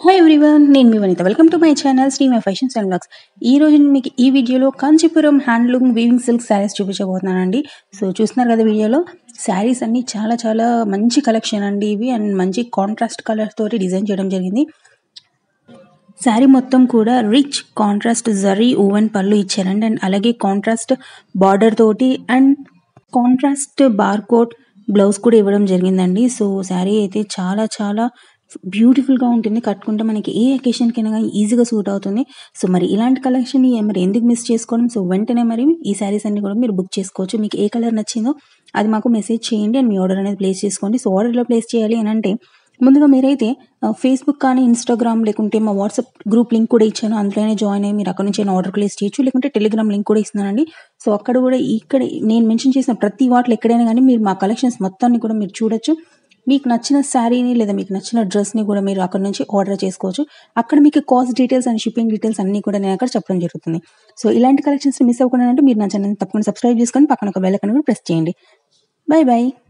hi everyone నేను మీ Vanitha welcome to my channel Sri my fashions and blogs ఈ రోజు నేను మీకు ఈ వీడియోలో Kanchipuram handloom weaving silk saris చూపించబోతున్నానండి సో చూస్తున్నారు కదా వీడియోలో శారీస్ అన్ని చాలా చాలా మంచి కలెక్షన్ అండి ఇవి అండ్ మంచి కాంట్రాస్ట్ కలర్ తోటి డిజైన్ చేయడం జరిగింది శారీ మొత్తం కూడా రిచ్ కాంట్రాస్ట్ జరీ ఓవెన్ పళ్ళు ఇచ్చారండి అండ్ అలాగే కాంట్రాస్ట్ బార్డర్ తోటి అండ్ కాంట్రాస్ట్ బార్కోట్ బ్లౌజ్ కూడా ఇవ్వడం జరిగిందండి సో శారీ అయితే చాలా చాలా బ్యూటిఫుల్గా ఉంటుంది కట్టుకుంటే మనకి ఏ అకేషన్కైనా కానీ ఈజీగా సూట్ అవుతుంది సో మరి ఇలాంటి కలెక్షన్ మరి ఎందుకు మిస్ చేసుకోవడం సో వెంటనే మరి ఈ శారీస్ అన్ని కూడా మీరు బుక్ చేసుకోవచ్చు మీకు ఏ కలర్ నచ్చిందో అది మాకు మెసేజ్ చేయండి అండ్ మీ ఆర్డర్ అనేది ప్లేస్ చేసుకోండి సో ఆర్డర్లో ప్లేస్ చేయాలి అని అంటే ముందుగా మీరైతే ఫేస్బుక్ కానీ ఇన్స్టాగ్రామ్ లేకుంటే మా వాట్సాప్ గ్రూప్ లింక్ కూడా ఇచ్చాను అందులోనే జాయిన్ అయ్యి మీరు అక్కడ నుంచి ఆర్డర్ ప్లేస్ చేయొచ్చు లేకుంటే టెలిగ్రామ్ లింక్ కూడా ఇస్తున్నానండి సో అక్కడ కూడా ఇక్కడ నేను మెన్షన్ చేసిన ప్రతి వాటిలో ఎక్కడైనా కానీ మీరు మా కలెక్షన్స్ మొత్తాన్ని కూడా మీరు చూడొచ్చు మీకు నచ్చిన శారీని లేదా మీకు నచ్చిన డ్రెస్ని కూడా మీరు అక్కడ నుంచి ఆర్డర్ చేసుకోవచ్చు అక్కడ మీకు cost details and shipping details అన్ని కూడా నేను అక్కడ చెప్పడం జరుగుతుంది సో ఇలాంటి కలెక్షన్స్ మిస్ అవ్వకుండా అంటే మీరు నా ఛానల్ తప్పకుండా సబ్స్క్రైబ్ చేసుకొని పక్కన ఒక బెల్ కూడా ప్రెస్ చేయండి బాయ్ బాయ్